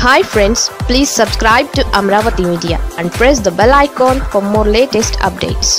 hi friends please subscribe to Amaravati media and press the bell icon for more latest updates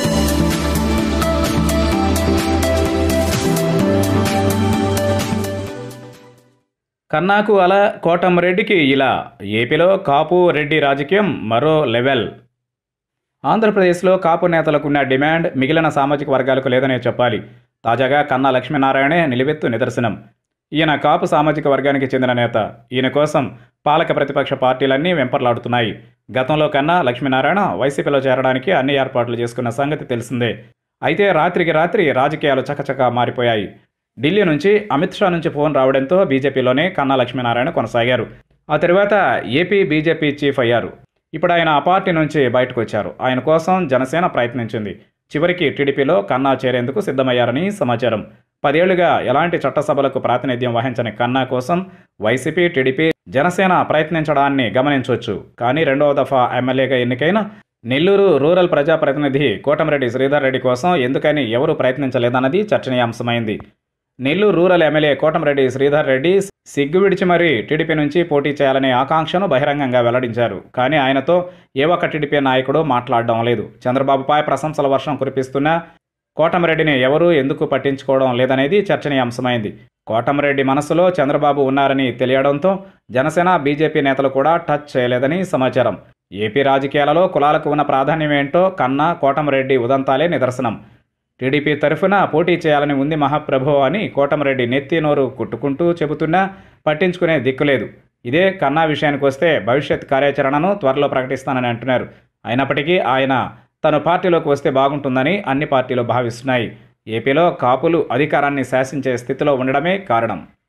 కన్నాకు అలా కోటంరెడ్డికి ఇలా ఏపీలో కాపు రెడ్డి రాజకీయం మరో లెవెల్ ఆంధ్రప్రదేశ్లో కాపు నేతలకున్న డిమాండ్ మిగిలిన సామాజిక వర్గాలకు లేదనే చెప్పాలి తాజాగా కన్నా లక్ష్మీనారాయణే నిలువెత్తు నిదర్శనం ఈయన కాపు సామాజిక వర్గానికి చెందిన నేత ఈయన కోసం పాలక ప్రతిపక్ష పార్టీలన్నీ వెంపర్లాడుతున్నాయి గతంలో కన్నా లక్ష్మీనారాయణ వైసీపీలో చేరడానికి అన్ని ఏర్పాట్లు చేసుకున్న సంగతి తెలిసిందే అయితే రాత్రికి రాత్రి రాజకీయాలు చకచకా మారిపోయాయి ఢిల్లీ నుంచి అమిత్ షా నుంచి ఫోన్ రావడంతో బీజేపీలోనే కన్నా లక్ష్మీనారాయణ కొనసాగారు ఆ తర్వాత ఏపీ బీజేపీ చీఫ్ అయ్యారు ఇప్పుడు ఆయన ఆ పార్టీ నుంచి బయటకు వచ్చారు ఆయన కోసం జనసేన ప్రయత్నించింది చివరికి టీడీపీలో కన్నా చేరేందుకు సిద్ధమయ్యారని సమాచారం పదేళ్లుగా ఎలాంటి చట్టసభలకు ప్రాతినిధ్యం వహించని కన్నా కోసం వైసీపీ టీడీపీ జనసేన ప్రయత్నించడాన్ని గమనించవచ్చు కానీ రెండవ దఫా ఎమ్మెల్యేగా ఎన్నికైన నెల్లూరు రూరల్ ప్రజాప్రతినిధి కోటమిరెడ్డి శ్రీధర్ రెడ్డి కోసం ఎందుకని ఎవరూ ప్రయత్నించలేదన్నది చర్చనీయాంశమైంది నెల్లూరు రూరల్ ఎమ్మెల్యే కోటమిరెడ్డి శ్రీధర్ రెడ్డి సిగ్గు విడిచి మరీ టీడీపీ నుంచి పోటీ చేయాలనే ఆకాంక్షను బహిరంగంగా వెల్లడించారు కానీ ఆయనతో ఏ ఒక్క టీడీపీ నాయకుడు మాట్లాడడం లేదు చంద్రబాబుపై ప్రశంసల వర్షం కురిపిస్తున్న కోటమిరెడ్డిని ఎవరూ ఎందుకు పట్టించుకోవడం లేదనేది చర్చనీయాంశమైంది కోటమిరెడ్డి మనసులో చంద్రబాబు ఉన్నారని తెలియడంతో జనసేన బీజేపీ నేతలు కూడా టచ్ చేయలేదని సమాచారం ఏపీ రాజకీయాలలో కులాలకు ఉన్న ప్రాధాన్యం ఏంటో కన్నా కోటమిరెడ్డి ఉదంతాలే నిదర్శనం టీడీపీ తరఫున పోటీ చేయాలని ఉంది మహాప్రభు అని కోటమిరెడ్డి నెత్తి నోరు కుట్టుకుంటూ చెబుతున్నా పట్టించుకునే దిక్కులేదు ఇదే కన్నా విషయానికి వస్తే భవిష్యత్ కార్యాచరణను త్వరలో ప్రకటిస్తానని అంటున్నారు అయినప్పటికీ ఆయన తన పార్టీలోకి వస్తే బాగుంటుందని అన్ని పార్టీలు భావిస్తున్నాయి ఏపీలో కాపులు అధికారాన్ని శాసించే స్థితిలో ఉండడమే కారణం